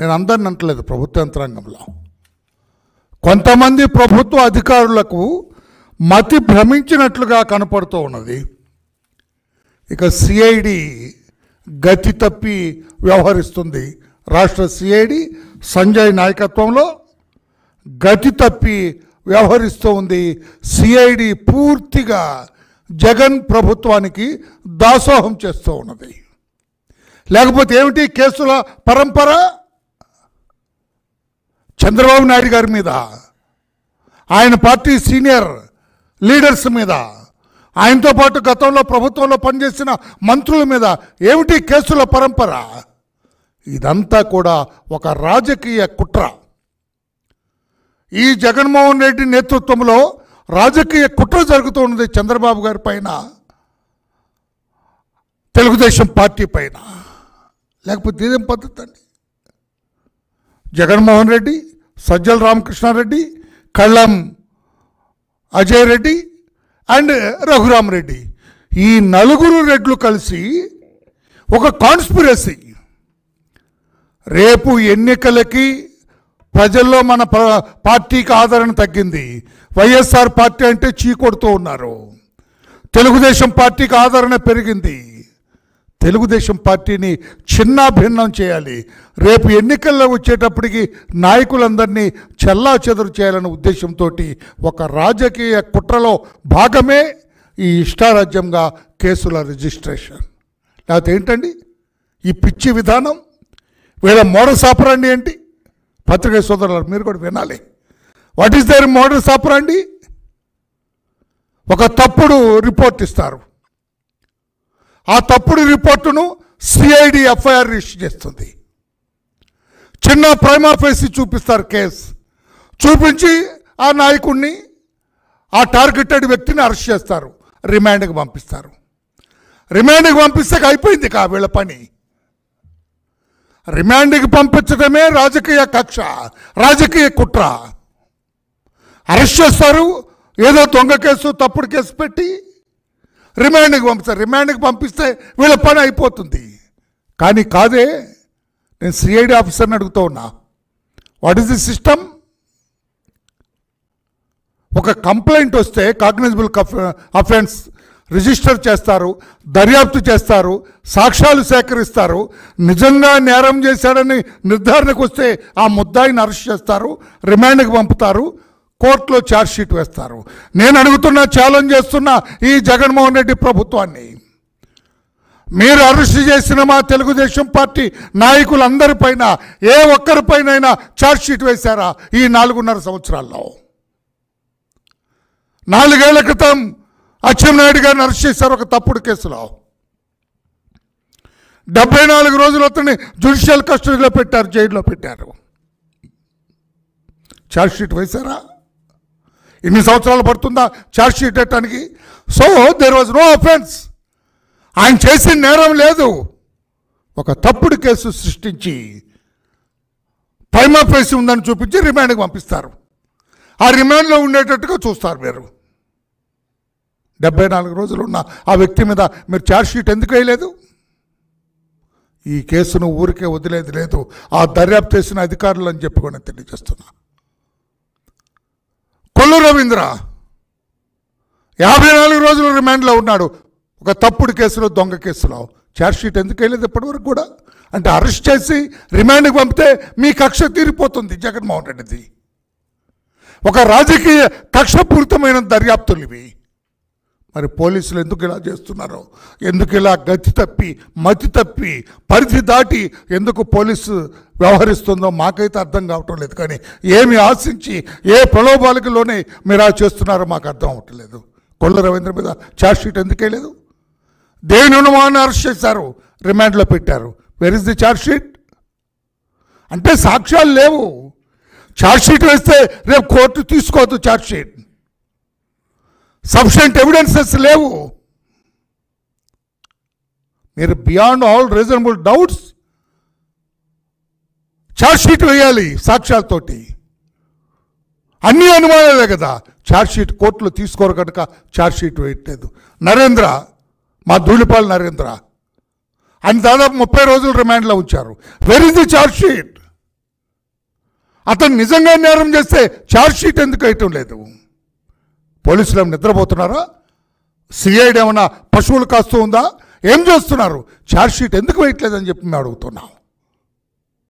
నేను అందరిని అంటలేదు ప్రభుత్వ యంత్రాంగంలో కొంతమంది ప్రభుత్వ అధికారులకు మతి భ్రమించినట్లుగా కనపడుతూ ఉన్నది ఇక సిఐడి గతి తప్పి వ్యవహరిస్తుంది రాష్ట్ర సిఐడి సంజయ్ నాయకత్వంలో గతి తప్పి వ్యవహరిస్తూ ఉంది సిఐడి పూర్తిగా జగన్ ప్రభుత్వానికి దాసోహం చేస్తూ ఉన్నది లేకపోతే ఏమిటి కేసుల పరంపర చంద్రబాబు నాయుడు గారి మీద ఆయన పార్టీ సీనియర్ లీడర్స్ మీద ఆయనతో పాటు గతంలో ప్రభుత్వంలో పనిచేసిన మంత్రుల మీద ఏమిటి కేసుల పరంపర ఇదంతా కూడా ఒక రాజకీయ కుట్ర ఈ జగన్మోహన్ రెడ్డి నేతృత్వంలో రాజకీయ కుట్ర జరుగుతున్నది చంద్రబాబు గారి పైన తెలుగుదేశం పార్టీ పైన లేకపోతే ఇదేం పద్ధతి అండి జగన్మోహన్ రెడ్డి సజ్జల రామకృష్ణారెడ్డి కళ్ళం అజయ్ రెడ్డి అండ్ రఘురామ్ రెడ్డి ఈ నలుగురు రెడ్లు కలిసి ఒక కాన్స్పిరసీ రేపు ఎన్నికలకి ప్రజల్లో మన ప- పార్టీకి ఆదరణ తగ్గింది వైఎస్ఆర్ పార్టీ అంటే చీకొడుతూ ఉన్నారు తెలుగుదేశం పార్టీకి ఆదరణ పెరిగింది తెలుగుదేశం పార్టీని చిన్నాభిన్నం చేయాలి రేపు ఎన్నికల్లో వచ్చేటప్పటికి నాయకులందరినీ చెల్లా చెదరు చేయాలనే ఉద్దేశంతో ఒక రాజకీయ కుట్రలో భాగమే ఈ ఇష్టారాజ్యంగా కేసుల రిజిస్ట్రేషన్ లేకపోతే ఏంటండి ఈ పిచ్చి విధానం వీళ్ళ మోడల్ సాపరండి ఏంటి పత్రికా సోదరులు మీరు కూడా వినాలి వాట్ ఈస్ దర్ మోడల్ సాపరండి ఒక తప్పుడు రిపోర్ట్ ఇస్తారు ఆ తప్పుడు రిపోర్టును సిఐడి ఎఫ్ఐఆర్ రిజిస్టర్ చేస్తుంది చిన్న ప్రైమా ఫేసి చూపిస్తారు కేసు చూపించి ఆ నాయకుడిని ఆ టార్గెటెడ్ వ్యక్తిని అరెస్ట్ చేస్తారు రిమాండ్కి పంపిస్తారు రిమాండ్కి పంపిస్తే అయిపోయింది కా వీళ్ళ పని రిమాండ్కి పంపించడమే రాజకీయ కక్ష రాజకీయ కుట్ర అరెస్ట్ చేస్తారు ఏదో దొంగ కేసు తప్పుడు కేసు పెట్టి రిమాండ్కి పంపిస్తారు రిమాండ్కి పంపిస్తే వీళ్ళ పని అయిపోతుంది కానీ కాదే నేను సిఐడి ఆఫీసర్ని అడుగుతూ ఉన్నా వాట్ ఈస్ ది సిస్టమ్ ఒక కంప్లైంట్ వస్తే కాగ్నిజబుల్ అఫెన్స్ రిజిస్టర్ చేస్తారు దర్యాప్తు చేస్తారు సాక్ష్యాలు సేకరిస్తారు నిజంగా నేరం చేశాడని నిర్ధారణకు వస్తే ఆ ముద్దాయిని అరెస్ట్ చేస్తారు రిమాండ్కి పంపుతారు కోర్టులో ఛార్జ్షీట్ వేస్తారు నేను అడుగుతున్నా ఛాలెంజ్ చేస్తున్నా ఈ జగన్మోహన్ రెడ్డి ప్రభుత్వాన్ని మీరు అరెస్ట్ చేసిన మా తెలుగుదేశం పార్టీ నాయకులందరిపైన ఏ ఒక్కరిపైనైనా ఛార్జ్షీట్ వేశారా ఈ నాలుగున్నర సంవత్సరాల్లో నాలుగేళ్ల క్రితం అచ్చెన్నాయుడు గారిని అరెస్ట్ చేశారు ఒక తప్పుడు కేసులో డెబ్బై నాలుగు రోజులు అతన్ని జ్యుడిషియల్ కస్టడీలో పెట్టారు జైల్లో పెట్టారు ఛార్జ్షీట్ వేశారా ఇన్ని సంవత్సరాలు పడుతుందా ఛార్జ్షీట్ పెట్టడానికి so there was no offence ఆయన చేసిన నేరం లేదు ఒక తప్పుడు కేసు సృష్టించి ప్రైమా ఫేసి ఉందని చూపించి రిమాండ్కి పంపిస్తారు ఆ రిమాండ్లో ఉండేటట్టుగా చూస్తారు మీరు డెబ్బై నాలుగు రోజులు ఉన్న ఆ వ్యక్తి మీద మీరు ఛార్జ్షీట్ ఎందుకు వేయలేదు ఈ కేసును ఊరికే వదిలేది లేదు ఆ దర్యాప్తు చేసిన అధికారులు అని చెప్పి కూడా తెలియజేస్తున్నా కొల్లు రవీంద్ర యాభై నాలుగు రోజులు రిమాండ్లో ఉన్నాడు ఒక తప్పుడు కేసులో దొంగ కేసులో ఛార్జ్షీట్ ఎందుకు వేయలేదు ఇప్పటివరకు కూడా అంటే అరెస్ట్ చేసి రిమాండ్కి పంపితే మీ కక్ష తీరిపోతుంది జగన్మోహన్ రెడ్డిది ఒక రాజకీయ కక్షపూరితమైన దర్యాప్తులు ఇవి మరి పోలీసులు ఎందుకు ఇలా చేస్తున్నారో ఎందుకు ఇలా గతి తప్పి మతి తప్పి పరిధి దాటి ఎందుకు పోలీసు వ్యవహరిస్తుందో మాకైతే అర్థం కావటం లేదు కానీ ఏమి ఆశించి ఏ ప్రలోభాలకు లోనే మీరు అలా చేస్తున్నారో మాకు అర్థం అవ్వట్లేదు కొల్ల రవీంద్ర మీద ఛార్జ్షీట్ ఎందుకు వేయలేదు దేని అనుమానం అరెస్ట్ చేశారు రిమాండ్లో పెట్టారు వెర్ ఇస్ ది ఛార్జ్షీట్ అంటే సాక్ష్యాలు లేవు ఛార్జ్షీట్ వేస్తే రేపు కోర్టు తీసుకోవద్దు ఛార్జ్షీట్ సఫిషియంట్ ఎవిడెన్సెస్ లేవు మీరు beyond all reasonable doubts chargesheet వేయాలి సాక్ష్యాలతోటి అన్ని అనుమానాలే కదా ఛార్జ్షీట్ కోర్టులో తీసుకోరు కనుక ఛార్జ్షీట్ వేయట్లేదు నరేంద్ర మా ధూళిపాల్ నరేంద్ర ఆయన దాదాపు ముప్పై రోజులు రిమాండ్లో ఉంచారు వెర్ ఇస్ ది ఛార్జ్షీట్ అతను నిజంగా నేరం చేస్తే ఛార్జ్ షీట్ ఎందుకు వేయటం లేదు పోలీసులు ఏమైనా నిద్రపోతున్నారా సిఐడి ఏమన్నా పశువులు కాస్తూ ఉందా ఏం చేస్తున్నారు ఛార్జ్ షీట్ ఎందుకు వేయట్లేదని చెప్పి మేము అడుగుతున్నాం